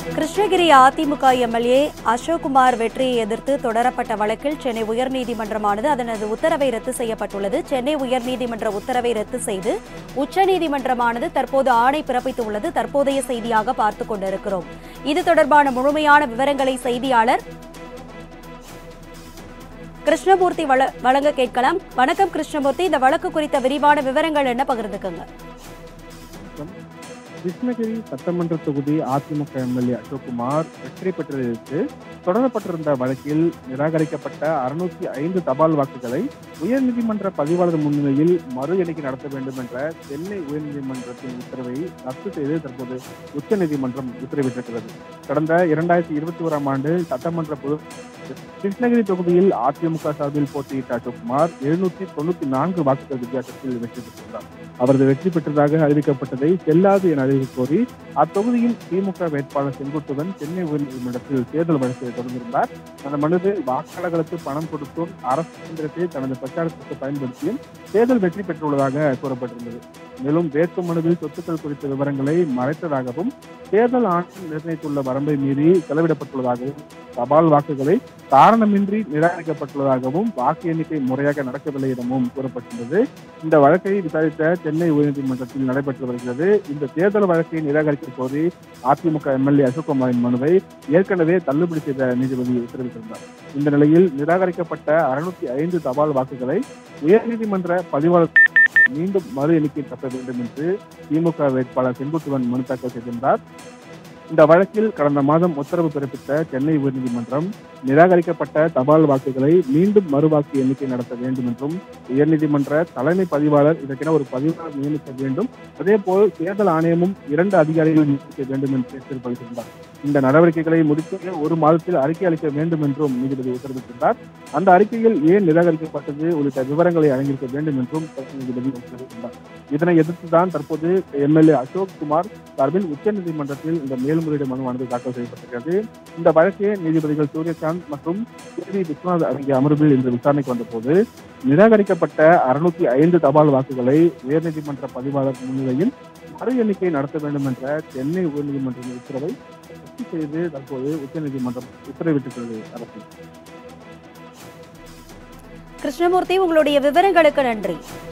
Krishnagiri AIADMK MLA Ashokkumar வெற்றியை எதிர்த்து தொடரப்பட்ட வழக்கில் சென்னை உயர்நீதிமன்றமானது அதனது உத்தரவை ரத்து செய்யப்பட்டுள்ளது சென்னை உயர்நீதிமன்ற உத்தரவை ரத்து செய்து உச்சநீதிமன்றமானது தற்போது ஆணை பிறப்பித்துள்ளது தற்போதைய செய்தியாக பார்த்துக் கொண்டிருக்கிறோம் இது தொடர்பான முழுமையான விவரங்களை செய்தியாளர் கிருஷ்ணமூர்த்தி வழ- வழங்க கேட்கலாம் வணக்கம் கிருஷ்ணமூர்த்தி இந்த வழக்கு குறித்த விரிவான விவரங்கள் என்ன பகிர்ந்துக்கங்க கிருஷ்ணகிரி சட்டமன்ற தொகுதி அதிமுக எம்எல்ஏ அசோக்குமார் வெற்றி பெற்றதையடுத்து தொடரப்பட்டிருந்த வழக்கில் நிராகரிக்கப்பட்ட அறுநூத்தி ஐந்து தபால் வாக்குகளை உயர்நீதிமன்ற பதிவாளர் முன்னிலையில் மறு எண்ணிக்கை நடத்த வேண்டும் என்ற சென்னை உயர்நீதிமன்றத்தின் உத்தரவை ரத்து செய்து தற்போது உச்சநீதிமன்றம் உத்தரவிட்டிருக்கிறது கடந்த இரண்டாயிரத்தி இருபத்தி ஓராம் ஆண்டு சட்டமன்ற பொது கிருஷ்ணகிரி தொகுதியில் அதிமுக சார்பில் போட்டியிட்ட அசோக்குமார் எழுநூத்தி தொண்ணூத்தி நான்கு வாக்குகள் வித்தியாசத்தில் வெற்றி பெற்றுள்ளார் அவரது வெற்றி பெற்றதாக அறிவிக்கப்பட்டதை செல்லாது என அறிவிக்க கோரி அத்தொகுதியின் திமுக வேட்பாளர் செங்குட்டுவன் சென்னை உயர்நீதிமன்றத்தில் தேர்தல் வழக்கை தொடர்ந்திருந்தார் அந்த மனுவில் வாக்காளர்களுக்கு பணம் கொடுத்தும் அரசு இயந்திரத்தை தனது பிரச்சாரத்திற்கு பயன்படுத்தியும் தேர்தல் வெற்றி பெற்றுள்ளதாக கூறப்பட்டிருந்தது மேலும் வேட்பு மனுவில் சொத்துக்கள் குறித்த விவரங்களை மறைத்ததாகவும் தேர்தல் ஆணையம் நிர்ணயித்துள்ள வரம்பை மீறி செலவிடப்பட்டுள்ளதாகவும் தபால் வாக்குகளை காரணமின்றி நிராகரிக்கப்பட்டுள்ளதாகவும் வாக்கு எண்ணிக்கை முறையாக நடக்கவில்லை எனவும் கூறப்பட்டுள்ளது இந்த வழக்கை விசாரித்த சென்னை உயர்நீதிமன்றத்தில் நடைபெற்று வருகிறது இந்த தேர்தல் வழக்கை நிராகரிக்க கோரி அதிமுக எம்எல்ஏ அசோக்குமாரின் மனுவை ஏற்கனவே தள்ளுபடி செய்த நீதிபதி உத்தரவிட்டிருந்தார் இந்த நிலையில் நிராகரிக்கப்பட்ட அறுநூத்தி ஐந்து தபால் வாக்குகளை உயர்நீதிமன்ற பதிவாளர் மீண்டும் மறு எண்ணிக்கை தப்ப வேண்டும் என்று திமுக வேட்பாளர் செங்குட்டுவன் மனு தாக்கல் செய்திருந்தார் இந்த வழக்கில் கடந்த மாதம் உத்தரவு பிறப்பித்த சென்னை உயர்நீதிமன்றம் நிராகரிக்கப்பட்ட தபால் வாக்குகளை மீண்டும் மறுவாக்கு எண்ணிக்கை நடத்த வேண்டும் என்றும் உயர்நீதிமன்ற தலைமை பதிவாளர் இதற்கென ஒரு பதிவாளர் நியமிக்க வேண்டும் அதே போல் தேர்தல் ஆணையமும் இரண்டு அதிகாரிகள் நியமிக்க வேண்டும் என்று தீர்ப்பளித்திருந்தார் இந்த நடவடிக்கைகளை முடிக்க ஒரு மாதத்தில் அறிக்கை அளிக்க வேண்டும் என்றும் நீதிபதி உத்தரவிட்டிருந்தார் அந்த அறிக்கையில் ஏன் நிராகரிக்கப்பட்டது உள்ளிட்ட விவரங்களை அடங்கியிருக்க வேண்டும் என்றும் நீதிபதி உத்தரவிட்டிருந்தார் இதனை எதிர்த்துதான் தற்போது எம்எல்ஏ அசோக் குமார் சார்பில் உச்சநீதிமன்றத்தில் இந்த மேல்முறையீடு மனுவானது தாக்கல் செய்யப்பட்டிருக்கிறது இந்த வழக்கை நீதிபதிகள் சூரியகாந்த் மற்றும் சி விஸ்வநாத் அடங்கிய அமர்வில் இன்று விசாரணைக்கு வந்தபோது நிராகரிக்கப்பட்ட அறுநூத்தி ஐந்து தபால் வாக்குகளை உயர்நீதிமன்ற பதிவாளர் முன்னிலையில் மறு எண்ணிக்கை நடத்த வேண்டும் என்ற சென்னை உயர்நீதிமன்றத்தின் உத்தரவை ரத்து செய்து தற்போது உச்சநீதிமன்றம் உத்தரவிட்டிருக்கிறது அரசு கிருஷ்ணமூர்த்தி உங்களுடைய விவரங்களுக்கு நன்றி